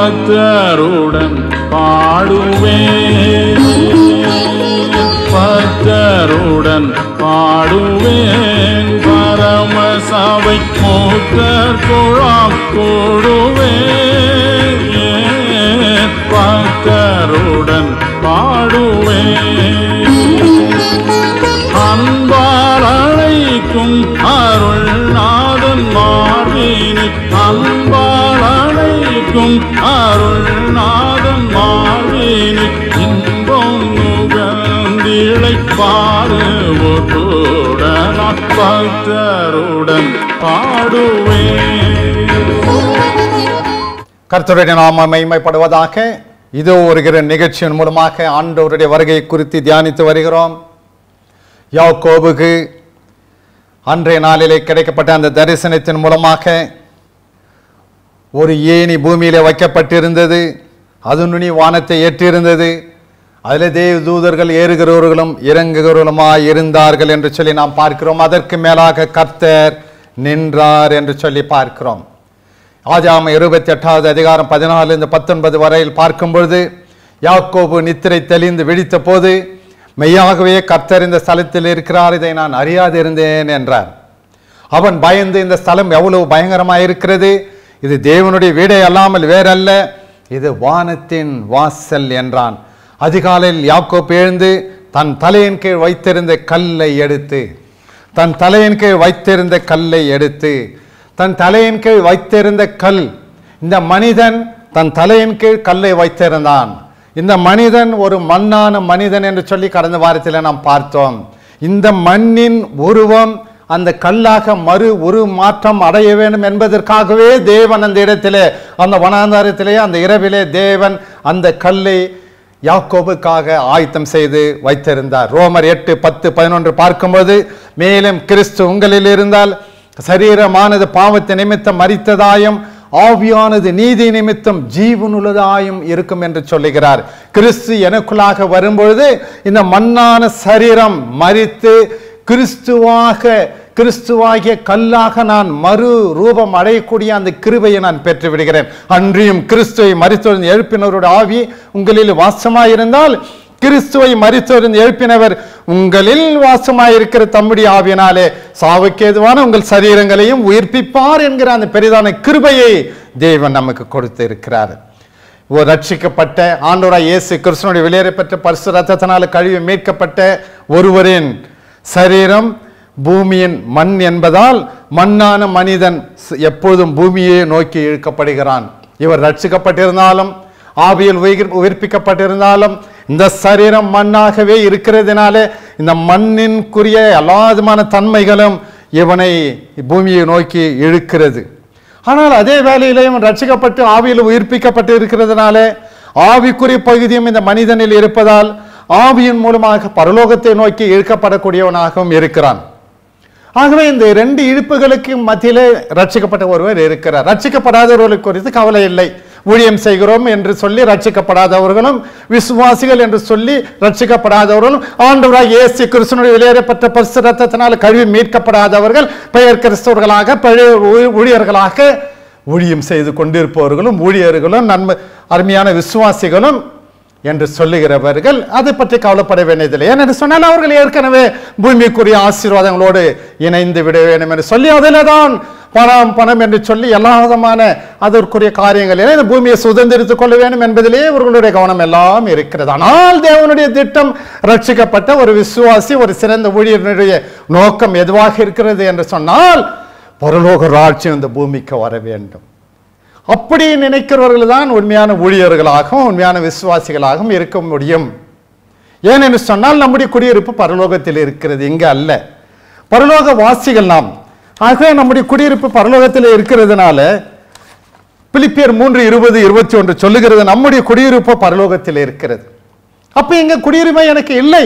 பக்தருடன் பாடுவேன் பக்தருடன் பாடுவேன் பரம சபை மூத்தர் குழாம் கூடுவேன் பக்தருடன் பாடுவேன் அன்பால் அழைக்கும் அருள்நாதன் மார்பினி அன்பால் அழைக்கும் அருள்நாதன் மார்பினி இன்பம் நுகர்ந்திழை பாடுவோட்டுடன் பக்தருடன் பாடுவேன் கர்த்தருடைய நாம மைமைப்படுவதாக இதோ வருகிற நிகழ்ச்சியின் மூலமாக ஆண்டவருடைய வருகை குறித்து தியானித்து வருகிறோம் யாக்கோபுக்கு அன்றைய நாளிலே கிடைக்கப்பட்ட அந்த தரிசனத்தின் மூலமாக ஒரு ஏணி பூமியிலே வைக்கப்பட்டிருந்தது அது நுனி வானத்தை ஏற்றிருந்தது அதில் தேவ தூதர்கள் ஏறுகிறவர்களும் இறங்குகிறவர்களுமாய் இருந்தார்கள் என்று சொல்லி நாம் பார்க்கிறோம் அதற்கு மேலாக கர்த்தர் நின்றார் என்று சொல்லி பார்க்கிறோம் ஆஜாம இருபத்தி எட்டாவது அதிகாரம் பதினாலிருந்து பத்தொன்பது வரையில் பார்க்கும் பொழுது யாக்கோபு நித்திரை தெளிந்து விழித்த போது மெய்யாகவே கர்த்தர் இந்த ஸ்தலத்தில் இருக்கிறார் இதை நான் அறியாது இருந்தேன் என்றார் அவன் பயந்து இந்த ஸ்தலம் எவ்வளவு பயங்கரமாக இருக்கிறது இது தேவனுடைய வீடே அல்லாமல் வேறல்ல இது வானத்தின் வாசல் என்றான் அதிகாலையில் யாக்கோப் எழுந்து தன் தலையின் கீழ் வைத்திருந்த கல்லை எடுத்து தன் தலையின் கீழ் வைத்திருந்த கல்லை எடுத்து தன் தலையின் கீழ் வைத்திருந்த கல் இந்த மனிதன் தன் தலையின் கீழ் கல்லை வைத்திருந்தான் இந்த மனிதன் ஒரு மண்ணான மனிதன் என்று சொல்லி கடந்த வாரத்தில் நாம் பார்த்தோம் இந்த மண்ணின் உருவம் அந்த கல்லாக மறு உரு மாற்றம் அடைய வேண்டும் என்பதற்காகவே தேவன் அந்த இடத்திலே அந்த வனாந்தாரத்திலே அந்த இரவிலே தேவன் அந்த கல்லை யாக்கோபுக்காக ஆயத்தம் செய்து வைத்திருந்தார் ரோமர் எட்டு பத்து பதினொன்று பார்க்கும்போது மேலும் கிறிஸ்து உங்களில் இருந்தால் சரீரமானது பாவத்தை நிமித்தம் மரித்ததாயும் ஆவியானது நீதி நிமித்தம் ஜீவனுள்ளதாயும் இருக்கும் என்று சொல்லுகிறார் கிறிஸ்து எனக்குள்ளாக வரும்பொழுது இந்த மண்ணான சரீரம் மரித்து கிறிஸ்துவாக கிறிஸ்துவாகிய கல்லாக நான் மறு ரூபம் அடையக்கூடிய அந்த கிருபையை நான் பெற்று விடுகிறேன் அன்றியும் கிறிஸ்துவை மறித்தொழிந்த எழுப்பினருடைய ஆவி உங்களில் வாசமாயிருந்தால் கிறிஸ்துவை மறித்தொழிந்த எழுப்பினவர் உங்களில் வாசமாயிருக்கிற தம்முடைய ஆவியினாலே சாவுக்கு ஏதுவான உங்கள் சரீரங்களையும் உயிர்ப்பிப்பார் என்கிற அந்த பெரிதான கிருபையை தேவன் நமக்கு கொடுத்து இருக்கிறார் ஒரு ரட்சிக்கப்பட்ட ஆண்டோராய் இயேசு கிறிஸ்துவனுடைய வெளியேறப்பட்ட பரிசு ரத்தத்தினால் கழுவி மீட்கப்பட்ட ஒருவரின் சரீரம் பூமியின் மண் என்பதால் மண்ணான மனிதன் ஸ்- எப்பொழுதும் பூமியை நோக்கி இழுக்கப்படுகிறான் இவர் ரட்சிக்கப்பட்டிருந்தாலும் ஆவியில் உயிர் உயிர்ப்பிக்கப்பட்டிருந்தாலும் இந்த சரீரம் மண்ணாகவே இருக்கிறதுனாலே இந்த மண்ணின்குரிய எல்லா விதமான தன்மைகளும் இவனை பூமியை நோக்கி இழுக்கிறது ஆனால் அதே வேளையிலேயும் ரட்சிக்கப்பட்டு ஆவியில் உயிர்ப்பிக்கப்பட்டு இருக்கிறதுனால ஆவிக்குரிய பகுதியும் இந்த மனிதனில் இருப்பதால் ஆவியின் மூலமாக பரலோகத்தை நோக்கி இழுக்கப்படக்கூடியவனாகவும் இருக்கிறான் ஆகவே இந்த ரெண்டு இழுப்புகளுக்கு மத்தியிலே ரட்சிக்கப்பட்ட ஒருவர் இருக்கிறார் ரட்சிக்கப்படாதவர்களுக்கு குறித்து கவலை இல்லை ஊழியம் செய்கிறோம் என்று சொல்லி ரட்சிக்கப்படாதவர்களும் விசுவாசிகள் என்று சொல்லி ரட்சிக்கப்படாதவர்களும் ஆண்டவராக இயேசு கிறிஸ்துனுடைய வெளியேறப்பட்ட பரிசு ரத்தத்தினால் கழுவி மீட்கப்படாதவர்கள் பெயர் கிறிஸ்தவர்களாக பழைய ஊ- ஊழியர்களாக ஊழியம் செய்து கொண்டிருப்பவர்களும் ஊழியர்களும் நன்மை அருமையான விசுவாசிகளும் என்று சொல்லுகிறவர்கள் அதை பற்றி கவலைப்பட வேண்டியதில்லை ஏனென்று சொன்னால் அவர்கள் ஏற்கனவே பூமிக்குரிய ஆசீர்வாதங்களோடு இணைந்து விட வேண்டும் என்று சொல்லி அதில் தான் பணம் பணம் என்று சொல்லி எல்லா விதமான அதற்குரிய காரியங்களிலே இந்த பூமியை சுதந்திரித்துக் கொள்ள வேண்டும் என்பதிலே இவர்களுடைய கவனம் எல்லாம் இருக்கிறது ஆனால் தேவனுடைய திட்டம் ரட்சிக்கப்பட்ட ஒரு விசுவாசி ஒரு சிறந்த ஊழியர்களுடைய நோக்கம் எதுவாக இருக்கிறது என்று சொன்னால் பரலோக ராட்சியம் இந்த பூமிக்கு வர வேண்டும் அப்படி நினைக்கிறவர்கள் தான் உண்மையான ஊழியர்களாகவும் உண்மையான விசுவாசிகளாகவும் இருக்க முடியும் ஏனென்று சொன்னால் நம்முடைய குடியிருப்பு பரலோகத்தில் இருக்கிறது இங்க அல்ல பரலோக வாசிகள் நாம் ஆகவே நம்முடைய குடியிருப்பு பரலோகத்தில் இருக்கிறதுனால பிலிப்பியர் மூன்று இருபது இருபத்தி ஒன்று சொல்லுகிறது நம்முடைய குடியிருப்பு பரலோகத்தில் இருக்கிறது அப்ப இங்க குடியுரிமை எனக்கு இல்லை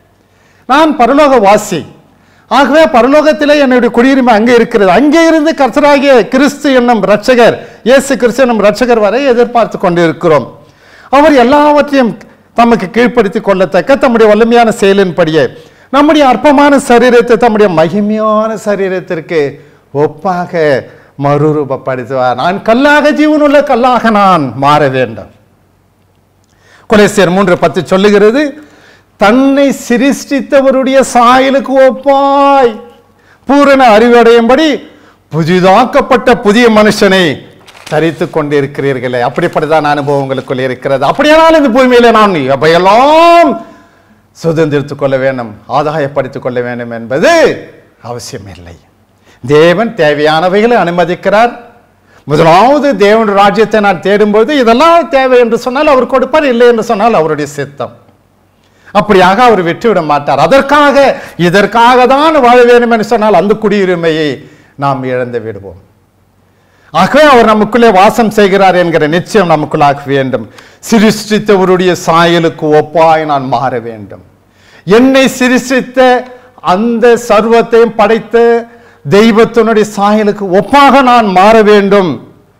நான் பரலோக வாசி ஆகவே பரலோகத்திலே என்னுடைய குடியுரிமை அங்கே இருக்கிறது அங்கே இருந்து கர்த்தராகிய கிறிஸ்து என்னும் ரட்சகர் இயேசு கிறிஸ்து என்னும் ரட்சகர் வரை எதிர்பார்த்து கொண்டிருக்கிறோம் அவர் எல்லாவற்றையும் தமக்கு கீழ்ப்படுத்தி கொள்ளத்தக்க தம்முடைய வலிமையான செயலின்படியே நம்முடைய அற்பமான சரீரத்தை தம்முடைய மகிமையான சரீரத்திற்கு ஒப்பாக மறுரூபப்படுத்துவார் நான் கல்லாக ஜீவனுள்ள கல்லாக நான் மாற வேண்டும் கொலேசியர் மூன்று பத்து சொல்லுகிறது தன்னை சிருஷ்டித்தவருடைய சாயலுக்கு ஒப்பாய் பூரண அறிவடையும்படி புதிதாக்கப்பட்ட புதிய மனுஷனை தரித்து கொண்டிருக்கிறீர்களே அப்படிப்பட்டதான் அனுபவங்களுக்குள் இருக்கிறது அப்படியானால் இந்த பூமியில நான் எவையெல்லாம் சுதந்திரித்துக் கொள்ள வேண்டும் ஆதாயப்படுத்திக் கொள்ள வேண்டும் என்பது அவசியமில்லை தேவன் தேவையானவைகளை அனுமதிக்கிறார் முதலாவது தேவனுடைய ராஜ்யத்தை நான் தேடும்போது இதெல்லாம் தேவை என்று சொன்னால் அவர் கொடுப்பார் இல்லை என்று சொன்னால் அவருடைய சித்தம் அப்படியாக அவர் விட்டுவிட மாட்டார் அதற்காக இதற்காக தான் வாழ வேண்டும் என்று சொன்னால் அந்த குடியுரிமையை நாம் இழந்து விடுவோம் ஆகவே அவர் நமக்குள்ளே வாசம் செய்கிறார் என்கிற நிச்சயம் நமக்குள்ளாக வேண்டும் சிருஷ்டித்தவருடைய சாயலுக்கு ஒப்பாய் நான் மாற வேண்டும் என்னை சிருஷ்டித்த அந்த சர்வத்தையும் படைத்த தெய்வத்தினுடைய சாயலுக்கு ஒப்பாக நான் மாற வேண்டும்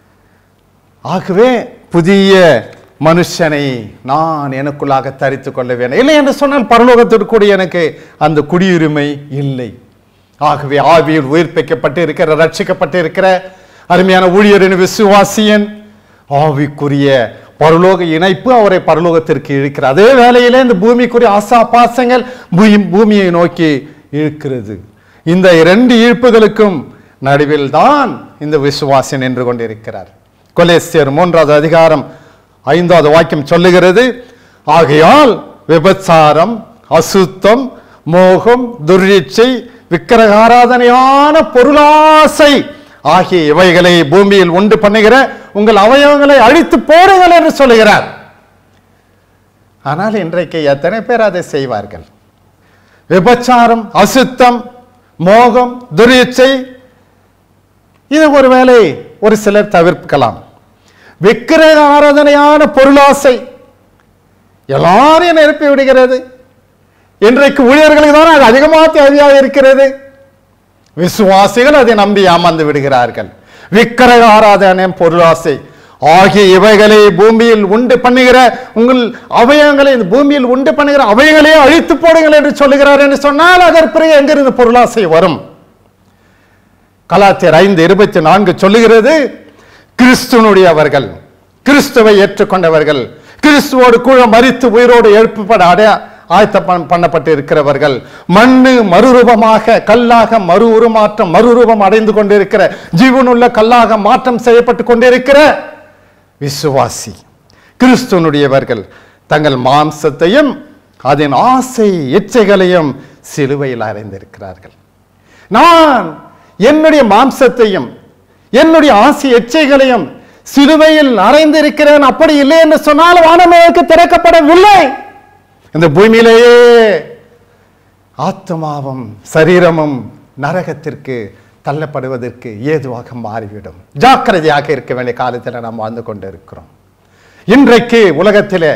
ஆகவே புதிய மனுஷனை நான் எனக்குள்ளாக தரித்து கொள்ள வேண்டும் இல்லை என்று சொன்னால் பரலோகத்திற்கு கூட எனக்கு அந்த குடியுரிமை இல்லை ஆகவே ஆவியில் உயிர்ப்பிக்கப்பட்டு இருக்கிற ரட்சிக்கப்பட்டு இருக்கிற அருமையான ஊழியரின் விசுவாசியன் ஆவிக்குரிய பரலோக இணைப்பு அவரை பரலோகத்திற்கு இழுக்கிறது அதே வேளையிலே இந்த பூமிக்குரிய ஆசா பாசங்கள் பூமி- பூமியை நோக்கி இழுக்கிறது இந்த இரண்டு இழுப்புகளுக்கும் நடுவில் தான் இந்த விசுவாசி நின்று கொண்டிருக்கிறார் கொலேசியர் மூன்றாவது அதிகாரம் ஐந்தாவது வாக்கியம் சொல்லுகிறது ஆகையால் விபச்சாரம் அசுத்தம் மோகம் துர்ரீட்சை விக்கிரகாராதனையான பொருளாசை ஆகிய இவைகளை பூமியில் உண்டு பண்ணுகிற உங்கள் அவயவங்களை அழித்து போடுங்கள் என்று சொல்லுகிறார் ஆனால் இன்றைக்கு எத்தனை பேர் அதை செய்வார்கள் விபச்சாரம் அசுத்தம் மோகம் துரியச்சை இது ஒருவேளை ஒரு சிலர் தவிர்க்கலாம் விக்கிரக ஆராதனையான பொருளாசை எல்லாரையும் நிரப்பி விடுகிறது இன்றைக்கு ஊழியர்களுக்கு தான் அது அதிகமாக தேவையாக இருக்கிறது விசுவாசிகள் அதை நம்பி ஏமாந்து விடுகிறார்கள் விக்கிரக ஆராதனை பொருளாசை ஆகிய இவைகளை பூமியில் உண்டு பண்ணுகிற உங்கள் அவயங்களை இந்த பூமியில் உண்டு பண்ணுகிற அவயங்களே அழித்து போடுங்கள் என்று சொல்லுகிறார் என்று சொன்னால் அதற்கு எங்கிருந்து பொருளாசை வரும் கலாத்தியர் ஐந்து இருபத்தி நான்கு சொல்லுகிறது கிறிஸ்துவனுடையவர்கள் கிறிஸ்துவை ஏற்றுக்கொண்டவர்கள் கிறிஸ்துவோடு கூட மரித்து உயிரோடு எழுப்பப்பட அடைய ஆயத்த பண்ணப்பட்டு இருக்கிறவர்கள் மண்ணு மறுரூபமாக கல்லாக மறு உருமாற்றம் மறுரூபம் அடைந்து கொண்டிருக்கிற ஜீவனுள்ள கல்லாக மாற்றம் செய்யப்பட்டு கொண்டிருக்கிற விசுவாசி கிறிஸ்துவனுடையவர்கள் தங்கள் மாம்சத்தையும் அதன் ஆசை இச்சைகளையும் சிலுவையில் அறைந்திருக்கிறார்கள் நான் என்னுடைய மாம்சத்தையும் என்னுடைய ஆசை எச்சைகளையும் சிலுவையில் அறைந்திருக்கிறேன் அப்படி இல்லை என்று சொன்னால் வானமேற்கு திறக்கப்படவில்லை இந்த பூமியிலேயே ஆத்மாவும் சரீரமும் நரகத்திற்கு தள்ளப்படுவதற்கு ஏதுவாக மாறிவிடும் ஜாக்கிரதையாக இருக்க வேண்டிய காலத்தில் நாம் வாழ்ந்து கொண்டு இருக்கிறோம் இன்றைக்கு உலகத்திலே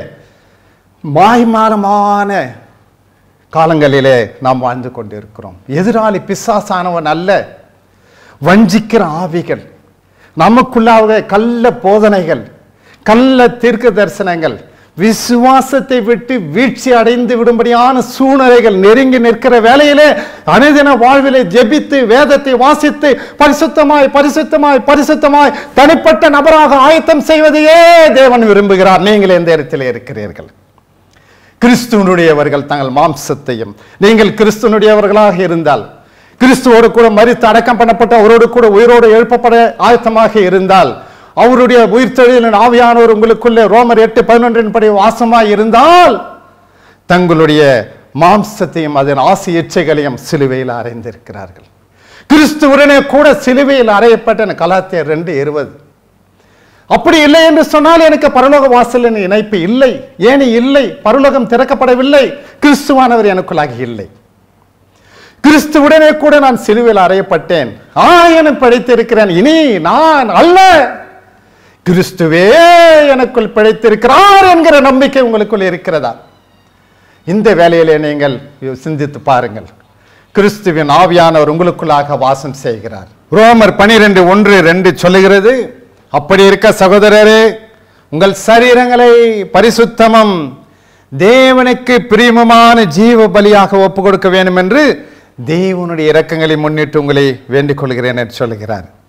மாய்மாலமான காலங்களிலே நாம் வாழ்ந்து கொண்டிருக்கிறோம் எதிராளி பிசாசானவன் அல்ல வஞ்சிக்கிற ஆவிகள் நமக்குள்ளாக கள்ள போதனைகள் கள்ள தீர்க்க தரிசனங்கள் விசுவாசத்தை விட்டு வீழ்ச்சி அடைந்து விடும்படியான சூழ்நிலைகள் நெருங்கி நிற்கிற வேளையிலே அனுதின வாழ்விலே ஜெபித்து வேதத்தை வாசித்து பரிசுத்தமாய் பரிசுத்தமாய் பரிசுத்தமாய் தனிப்பட்ட நபராக ஆயத்தம் செய்வதையே தேவன் விரும்புகிறார் நீங்கள் எந்த இடத்திலே இருக்கிறீர்கள் கிறிஸ்துவனுடையவர்கள் தங்கள் மாம்சத்தையும் நீங்கள் கிறிஸ்துவனுடையவர்களாக இருந்தால் கிறிஸ்துவோடு கூட மரித்து அடக்கம் பண்ணப்பட்ட அவரோடு கூட உயிரோடு எழுப்பப்பட ஆயத்தமாக இருந்தால் அவருடைய உயிர்த்தெழுதலின் ஆவியானவர் உங்களுக்குள்ளே ரோமர் எட்டு பதினொன்றின் படி வாசமாய் இருந்தால் தங்களுடைய மாம்சத்தையும் அதன் ஆசை இச்சைகளையும் சிலுவையில் அறைந்திருக்கிறார்கள் கிறிஸ்துவுடனே கூட சிலுவையில் அறையப்பட்ட கலாத்தியர் ரெண்டு இருபது அப்படி இல்லை என்று சொன்னால் எனக்கு பரலோக வாசலின் இணைப்பு இல்லை ஏனி இல்லை பரலோகம் திறக்கப்படவில்லை கிறிஸ்துவானவர் எனக்குள்ளாக இல்லை கிறிஸ்துவுடனே கூட நான் சிலுவையில் அறையப்பட்டேன் ஆயனம் படைத்திருக்கிறேன் இனி நான் அல்ல கிறிஸ்துவே எனக்குள் பிழைத்திருக்கிறார் என்கிற நம்பிக்கை உங்களுக்குள் இருக்கிறதா இந்த வேலையிலே நீங்கள் சிந்தித்து பாருங்கள் கிறிஸ்துவின் ஆவியானவர் உங்களுக்குள்ளாக வாசம் செய்கிறார் ரோமர் பனிரெண்டு ஒன்று ரெண்டு சொல்லுகிறது அப்படி இருக்க சகோதரரே உங்கள் சரீரங்களை பரிசுத்தமும் தேவனுக்கு பிரியமமான ஜீவ பலியாக ஒப்பு கொடுக்க வேண்டும் என்று தேவனுடைய இரக்கங்களை முன்னிட்டு உங்களை வேண்டிக் கொள்கிறேன் என்று சொல்லுகிறார்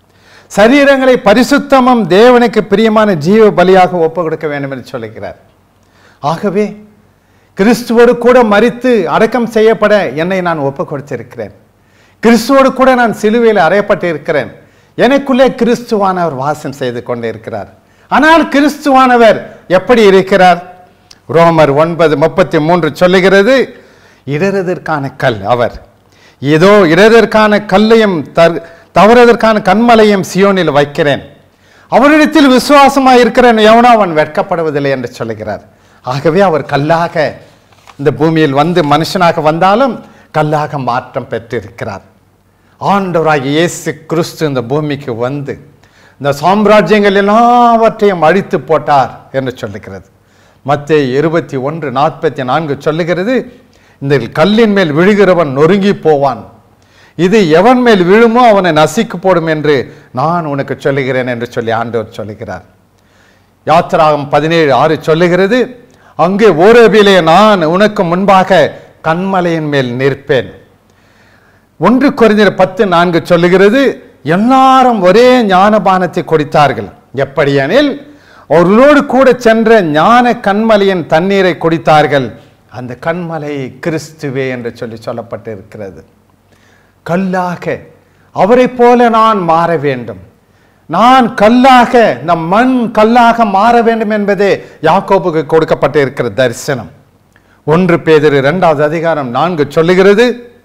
சரீரங்களை பரிசுத்தமும் தேவனுக்கு பிரியமான ஜீவ பலியாக ஒப்பு கொடுக்க வேண்டும் என்று சொல்லுகிறார் ஆகவே கிறிஸ்துவோடு கூட மரித்து அடக்கம் செய்யப்பட என்னை நான் ஒப்பு கொடுத்திருக்கிறேன் கிறிஸ்துவோடு கூட நான் சிலுவையில் அறையப்பட்டு இருக்கிறேன் எனக்குள்ளே கிறிஸ்துவானவர் வாசம் செய்து கொண்டிருக்கிறார் ஆனால் கிறிஸ்துவானவர் எப்படி இருக்கிறார் ரோமர் ஒன்பது முப்பத்தி மூன்று சொல்லுகிறது இடறுதற்கான கல் அவர் இதோ இடறுதற்கான கல்லையும் தர்- தவறுதற்கான கண்மலையும் சியோனில் வைக்கிறேன் அவரிடத்தில் விசுவாசமாக இருக்கிறேன் எவனோ அவன் வெட்கப்படுவதில்லை என்று சொல்லுகிறார் ஆகவே அவர் கல்லாக இந்த பூமியில் வந்து மனுஷனாக வந்தாலும் கல்லாக மாற்றம் பெற்றிருக்கிறார் ஆண்டவராகிய இயேசு கிறிஸ்து இந்த பூமிக்கு வந்து இந்த சாம்ராஜ்யங்கள் எல்லாவற்றையும் அழித்து போட்டார் என்று சொல்லுகிறது மத்தேயு இருபத்தி ஒன்று நாற்பத்தி நான்கு சொல்லுகிறது இந்த கல்லின் மேல் விழுகிறவன் நொறுங்கி போவான் இது எவன் மேல் விழுமோ அவனை நசிக்கு போடும் என்று நான் உனக்கு சொல்லுகிறேன் என்று சொல்லி ஆண்டவர் சொல்லுகிறார் யாத்திராகம் பதினேழு ஆறு சொல்லுகிறது அங்கே ஓரபிலே நான் உனக்கு முன்பாக கண்மலையின் மேல் நிற்பேன் ஒன்று குறைஞ்சர் பத்து நான்கு சொல்லுகிறது எல்லாரும் ஒரே ஞானபானத்தை கொடுத்தார்கள் எப்படியெனில் அவர்களோடு கூட சென்ற ஞான கண்மலையின் தண்ணீரை குடித்தார்கள் அந்த கண்மலை கிறிஸ்துவே என்று சொல்லி சொல்லப்பட்டு இருக்கிறது கல்லாக அவரைப் போல நான் மாற வேண்டும் நான் கல்லாக நம் மண் கல்லாக மாற வேண்டும் என்பதே யாக்கோபுக்கு கொடுக்கப்பட்டு இருக்கிற தரிசனம் ஒன்று பேதிரு இரண்டாவது அதிகாரம் நான்கு சொல்லுகிறது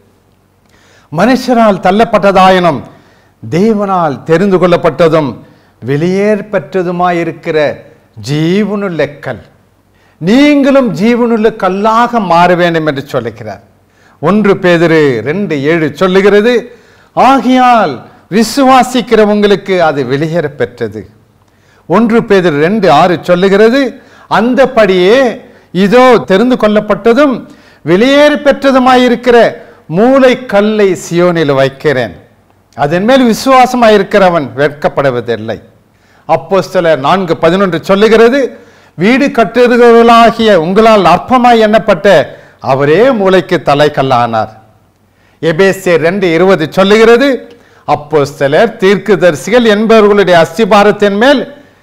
மனுஷனால் தள்ளப்பட்டதாயினும் தேவனால் தெரிந்து கொள்ளப்பட்டதும் வெளியேற் பெற்றதுமாயிருக்கிற ஜீவனுள்ள கல் நீங்களும் ஜீவனுள்ள கல்லாக மாற வேண்டும் என்று சொல்லுகிறார் ஒன்று பேதிரு ரெண்டு ஏழு சொல்லுகிறது ஆகையால் விசுவாசிக்கிற உங்களுக்கு அது வெளியேற பெற்றது ஒன்று பேதிரு ரெண்டு ஆறு சொல்லுகிறது அந்தபடியே இதோ தெரிந்து கொள்ளப்பட்டதும் வெளியேற பெற்றதுமாயிருக்கிற மூளை கல்லை சியோனில் வைக்கிறேன் அதன் மேல் விசுவாசமாயிருக்கிறவன் வெட்கப்படுவதில்லை அப்போஸ்தலர் நான்கு பதினொன்று சொல்லுகிறது வீடு கட்டுகிறவர்களாகிய உங்களால் அற்பமாய் எண்ணப்பட்ட அவரே மூளைக்கு தலைக்கல்லானார் எபேசியர் ரெண்டு இருபது சொல்லுகிறது அப்போஸ்தலர் தீர்க்கதரிசிகள் என்பவர்களுடைய அஸ்திபாரத்தின் மேல்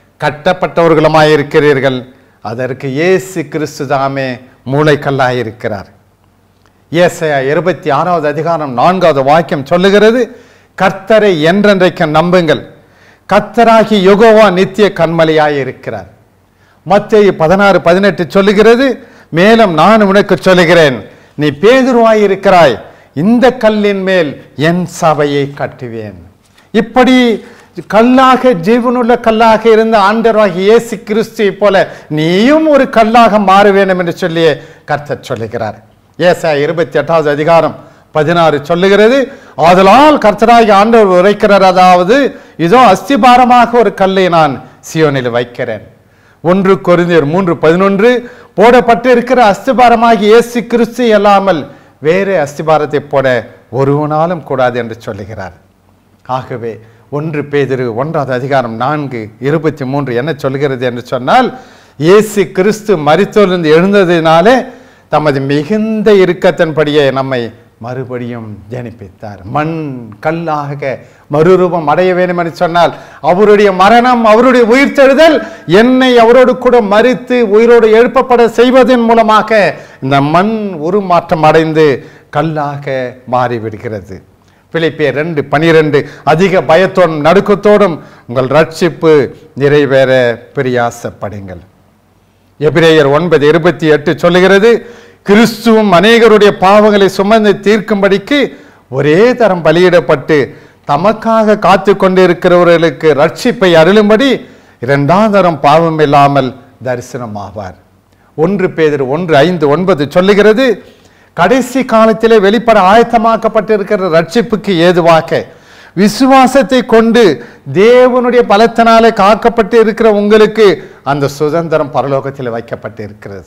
கட்டப்பட்டவர்களுமாயிருக்கிறீர்கள் அதற்கு இயேசு கிறிஸ்து தாமே மூளைக்கல்லாயிருக்கிறார் ஏசாயா இருபத்தி ஆறாவது அதிகாரம் நான்காவது வாக்கியம் சொல்லுகிறது கர்த்தரை என்றென்றைக்கும் நம்புங்கள் கர்த்தராகி யுகோவா நித்திய கண்மலையாய் இருக்கிறார் மத்தேயு பதினாறு பதினெட்டு சொல்லுகிறது மேலும் நான் உனக்கு சொல்லுகிறேன் நீ பேதுருவாய் இருக்கிறாய் இந்த கல்லின் மேல் என் சபையை கட்டுவேன் இப்படி கல்லாக ஜீவனுள்ள கல்லாக இருந்த ஆண்டவராகிய இயேசு கிறிஸ்துவை போல நீயும் ஒரு கல்லாக மாற வேண்டும் என்று சொல்லி கர்த்தர் சொல்லுகிறார் ஏசா இருபத்தி எட்டாவது அதிகாரம் பதினாறு சொல்லுகிறது ஆதலால் கர்த்தராகிய ஆண்டவர் உரைக்கிறார் அதாவது இதோ அஸ்திபாரமாக ஒரு கல்லை நான் சியோனில் வைக்கிறேன் ஒன்று கொரிந்தியர் மூன்று பதினொன்று போடப்பட்டிருக்கிற அஸ்திபாரமாகி இயேசு கிறிஸ்து அல்லாமல் வேறு அஸ்திபாரத்தை போட ஒருவனாலும் கூடாது என்று சொல்லுகிறார் ஆகவே ஒன்று பேதிரு ஒன்றாவது அதிகாரம் நான்கு இருபத்தி மூன்று என்ன சொல்கிறது என்று சொன்னால் இயேசு கிறிஸ்து மரித்தோலிருந்து எழுந்ததினாலே தமது மிகுந்த இறுக்கத்தின்படியே நம்மை மறுபடியும் ஜனிப்பித்தார் மண் கல்லாக மறுரூபம் அடைய வேண்டும் என்று சொன்னால் அவருடைய மரணம் அவருடைய உயிர்த்தெழுதல் என்னை அவரோடு கூட மறித்து உயிரோடு எழுப்பப்பட செய்வதன் மூலமாக இந்த மண் உருமாற்றம் அடைந்து கல்லாக மாறிவிடுகிறது பிலிப்பியர் ரெண்டு பனிரெண்டு அதிக பயத்தோடும் நடுக்கத்தோடும் உங்கள் ரட்சிப்பு நிறைவேற பிரியாசப்படுங்கள் எபிரேயர் ஒன்பது இருபத்தி எட்டு சொல்லுகிறது கிறிஸ்துவும் அநேகருடைய பாவங்களை சுமந்து தீர்க்கும்படிக்கு ஒரே தரம் பலியிடப்பட்டு தமக்காக காத்து கொண்டிருக்கிறவர்களுக்கு ரட்சிப்பை அருளும்படி இரண்டாம் தரம் பாவம் இல்லாமல் தரிசனமாவார் ஒன்று பேதர் ஒன்று ஐந்து ஒன்பது சொல்லுகிறது கடைசி காலத்திலே வெளிப்பட ஆயத்தமாக்கப்பட்டிருக்கிற ரட்சிப்புக்கு ஏதுவாக விசுவாசத்தை கொண்டு தேவனுடைய பலத்தினாலே காக்கப்பட்டு இருக்கிற உங்களுக்கு அந்த சுதந்திரம் பரலோகத்தில் வைக்கப்பட்டு இருக்கிறது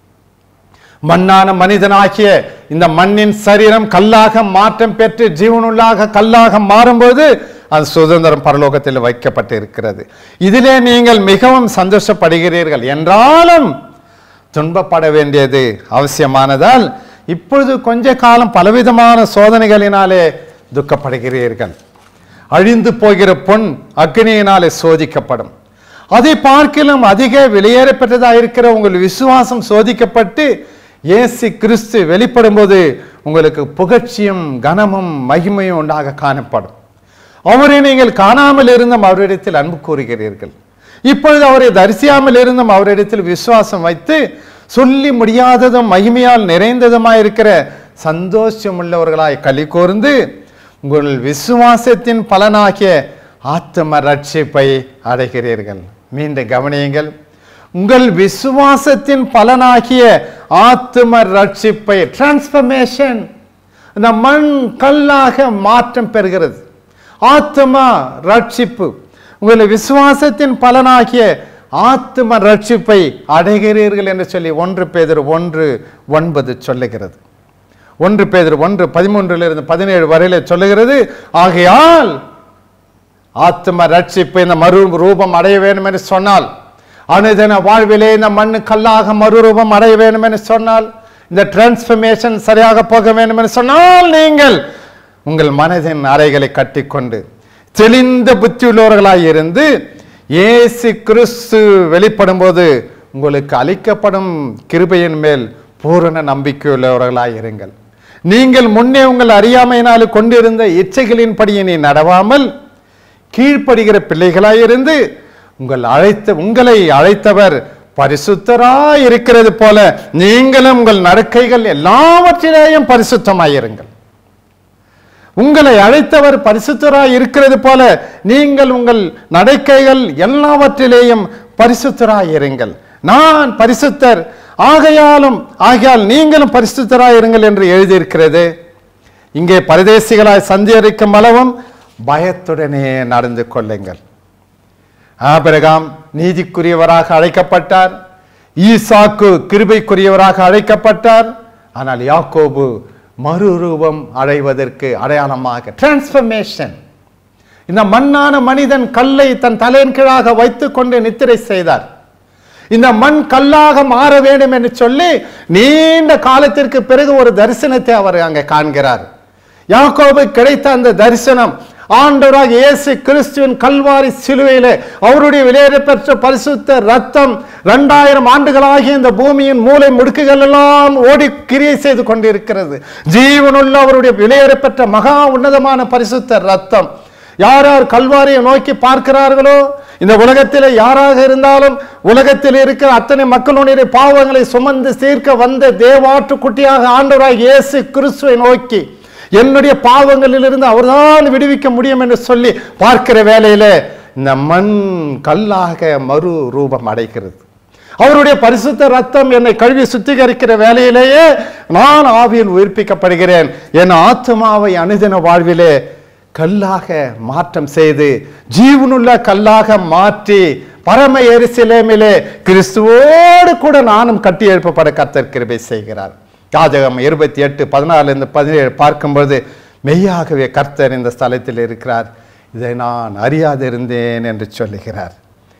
மண்ணான மனிதனாகிய இந்த மண்ணின் சரீரம் கல்லாக மாற்றம் பெற்று ஜீவனுள்ளாக கல்லாக மாறும்போது அது சுதந்திரம் பரலோகத்தில் வைக்கப்பட்டு இருக்கிறது இதிலே நீங்கள் மிகவும் சந்தோஷப்படுகிறீர்கள் என்றாலும் துன்பப்பட வேண்டியது அவசியமானதால் இப்பொழுது கொஞ்ச காலம் பலவிதமான சோதனைகளினாலே துக்கப்படுகிறீர்கள் அழிந்து போகிற பொன் அக்னியினாலே சோதிக்கப்படும் அதை பார்க்கிலும் அதிக வெளியேறப்பட்டதாக இருக்கிற உங்கள் விசுவாசம் சோதிக்கப்பட்டு இயேசு கிறிஸ்து வெளிப்படும் போது உங்களுக்கு புகழ்ச்சியும் கனமும் மகிமையும் உண்டாக காணப்படும் அவரை நீங்கள் காணாமல் இருந்தும் அவரிடத்தில் அன்பு கூறுகிறீர்கள் இப்பொழுது அவரை தரிசியாமல் இருந்தும் அவரிடத்தில் விசுவாசம் வைத்து சொல்லி முடியாததும் மகிமையால் நிறைந்ததுமாய் இருக்கிற சந்தோஷம் உள்ளவர்களாய் களி கூர்ந்து உங்கள் விசுவாசத்தின் பலனாகிய ஆத்ம ரட்சிப்பை அடைகிறீர்கள் மீண்டும் கவனியுங்கள் உங்கள் விசுவாசத்தின் பலனாகிய ஆத்ம ரட்சிப்பை டிரான்ஸ்பர்மேஷன் இந்த மண் கல்லாக மாற்றம் பெறுகிறது ஆத்மா ரட்சிப்பு உங்கள் விசுவாசத்தின் பலனாகிய ஆத்ம ரட்சிப்பை அடைகிறீர்கள் என்று சொல்லி ஒன்று பேதர் ஒன்று ஒன்பது சொல்லுகிறது ஒன்று பேதர் ஒன்று பதிமூன்றிலிருந்து பதினேழு வரையில சொல்லுகிறது ஆகையால் ஆத்ம ரட்சிப்பு இந்த மறு ரூபம் அடைய வேண்டும் என்று சொன்னால் அனுதின வாழ்விலே இந்த மண்ணு கல்லாக மறுரூபம் அடைய வேண்டும் என்று சொன்னால் இந்த டிரான்ஸ்பர்மேஷன் சரியாக போக வேண்டும் என்று சொன்னால் நீங்கள் உங்கள் மனதின் அறைகளை கட்டிக்கொண்டு தெளிந்த புத்தியுள்ளவர்களாய் இருந்து இயேசு கிறிஸ்து வெளிப்படும் போது உங்களுக்கு அளிக்கப்படும் கிருபையின் மேல் பூரண நம்பிக்கையுள்ளவர்களாய் இருங்கள் நீங்கள் முன்னே உங்கள் அறியாமையினால் கொண்டிருந்த இச்சைகளின்படியே நீ நடவாமல் கீழ்ப்படுகிற பிள்ளைகளாயிருந்து உங்கள் அழைத்த உங்களை அழைத்தவர் பரிசுத்தராய் இருக்கிறது போல நீங்களும் உங்கள் நடக்கைகள் எல்லாவற்றிலேயும் பரிசுத்தமாயிருங்கள் உங்களை அழைத்தவர் பரிசுத்தராய் இருக்கிறது போல நீங்கள் உங்கள் நடக்கைகள் எல்லாவற்றிலேயும் பரிசுத்தராய் இருங்கள் நான் பரிசுத்தர் ஆகையாலும் ஆகையால் நீங்களும் பரிசுத்தராய் இருங்கள் என்று எழுதியிருக்கிறது இங்கே பரதேசிகளாய் சந்தேரிக்கும் அளவும் பயத்துடனே நடந்து கொள்ளுங்கள் ஆபிரகாம் நீதிக்குரியவராக அழைக்கப்பட்டார் ஈசாக்கு கிருபைக்குரியவராக அழைக்கப்பட்டார் ஆனால் யாக்கோபு மறுரூபம் அடைவதற்கு அடையாளமாக டிரான்ஸ்பர்மேஷன் இந்த மண்ணான மனிதன் கல்லை தன் தலையின் கீழாக வைத்துக் கொண்டு நித்திரை செய்தார் இந்த மண் கல்லாக மாற வேண்டும் என்று சொல்லி நீண்ட காலத்திற்கு பிறகு ஒரு தரிசனத்தை அவர் அங்கே காண்கிறார் யாக்கோபு கிடைத்த அந்த தரிசனம் ஆண்டவராக இயேசு கிறிஸ்துவின் கல்வாரி சிலுவையிலே அவருடைய விலையேறப்பெற்ற பரிசுத்த ரத்தம் இரண்டாயிரம் ஆண்டுகளாகி இந்த பூமியின் மூலை முடுக்குகள் எல்லாம் ஓடி கிரியை செய்து கொண்டிருக்கிறது ஜீவனுள்ள அவருடைய விலையேறப்பெற்ற மகா உன்னதமான பரிசுத்த ரத்தம் யார் யார் கல்வாரியை நோக்கி பார்க்கிறார்களோ இந்த உலகத்தில் யாராக இருந்தாலும் உலகத்தில் இருக்கிற அத்தனை மக்களுடைய பாவங்களை சுமந்து தீர்க்க வந்த தேவாற்று குட்டியாக ஆண்டவராக இயேசு கிறிஸ்துவை நோக்கி என்னுடைய பாவங்களிலிருந்து அவர்தான் விடுவிக்க முடியும் என்று சொல்லி பார்க்கிற வேளையில இந்த மண் கல்லாக மறு ரூபம் அடைகிறது அவருடைய பரிசுத்த ரத்தம் என்னை கழுவி சுத்திகரிக்கிற வேலையிலேயே நான் ஆவியில் உயிர்ப்பிக்கப்படுகிறேன் என் ஆத்மாவை அனுதின வாழ்விலே கல்லாக மாற்றம் செய்து ஜீவனுள்ள கல்லாக மாற்றி பரம எரிசிலேமிலே கிறிஸ்துவோடு கூட நானும் கட்டி எழுப்பப்பட கர்த்தர் கிருபை செய்கிறார் யாஜகம் இருபத்தி எட்டு பதினாலிருந்து பதினேழு பார்க்கும்போது மெய்யாகவே கர்த்தர் இந்த ஸ்தலத்தில் இருக்கிறார் இதை நான் அறியாதிருந்தேன் என்று சொல்லுகிறார்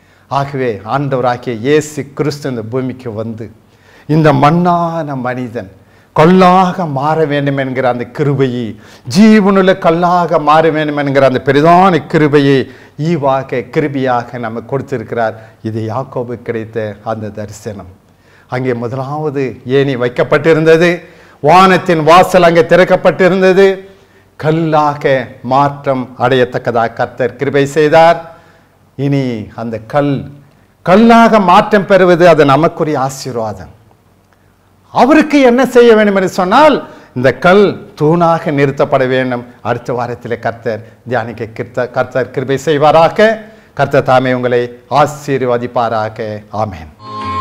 ஆகவே ஆண்டவராகிய இயேசு கிறிஸ்து இந்த பூமிக்கு வந்து இந்த மண்ணான மனிதன் கல்லாக மாற வேண்டும் என்கிற அந்த கிருபையை ஜீவனுள்ள கல்லாக மாற வேண்டும் என்கிற அந்த பெரிதான கிருபையை ஈவாக கிருபியாக நமக்கு கொடுத்திருக்கிறார் இது யாக்கோபு கிடைத்த அந்த தரிசனம் அங்கே முதலாவது ஏணி வைக்கப்பட்டிருந்தது வானத்தின் வாசல் அங்கே திறக்கப்பட்டிருந்தது கல்லாக மாற்றம் அடையத்தக்கதாக கர்த்தர் கிருபை செய்தார் இனி அந்த கல் கல்லாக மாற்றம் பெறுவது அது நமக்குரிய ஆசீர்வாதம் அவருக்கு என்ன செய்ய வேண்டும் என்று சொன்னால் இந்த கல் தூணாக நிறுத்தப்பட வேண்டும் அடுத்த வாரத்திலே கர்த்தர் தியானிக்க கிர்த்த கர்த்தர் கிருபை செய்வாராக கர்த்தர் தாமே உங்களை ஆசீர்வதிப்பாராக ஆமென்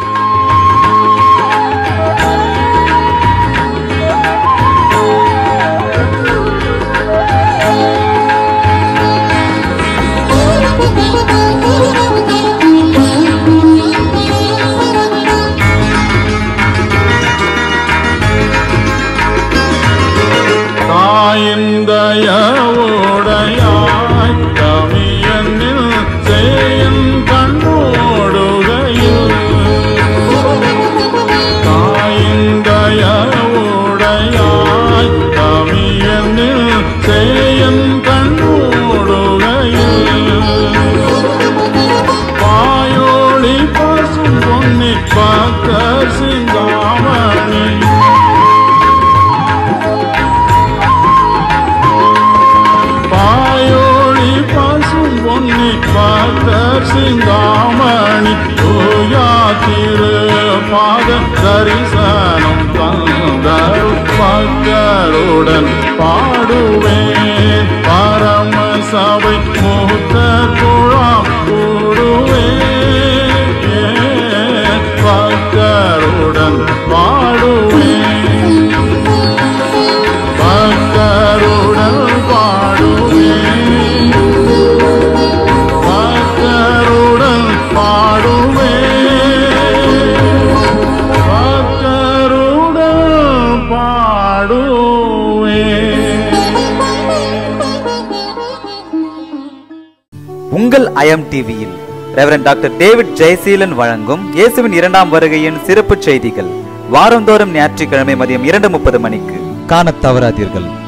தாயிந்தயவுடையாய் கவியனில் செய்யன் கண்ணோடுகையில் பக்தர் சிந்தாமணி தூயா திரு பாத தரிசனம் தந்தருள் பக்தருடன் பாடுவேன் பரம சபை மூத்த குழாம் கூடுவேன் பக்தருடன் பாடுவேன் பக்தருடன் பாடுவேன் பக்தருடன் பாடுவேன் பக்தருடன் பாடுவேன் உங்கள் ஐஎம் டிவியில் ரெவரண்ட் டாக்டர் டேவிட் ஜெயசீலன் வழங்கும் இயேசுவின் இரண்டாம் வருகையின் சிறப்பு செய்திகள் வாரந்தோறும் ஞாயிற்றுக்கிழமை மதியம் இரண்டு முப்பது மணிக்கு காணத் தவறாதீர்கள்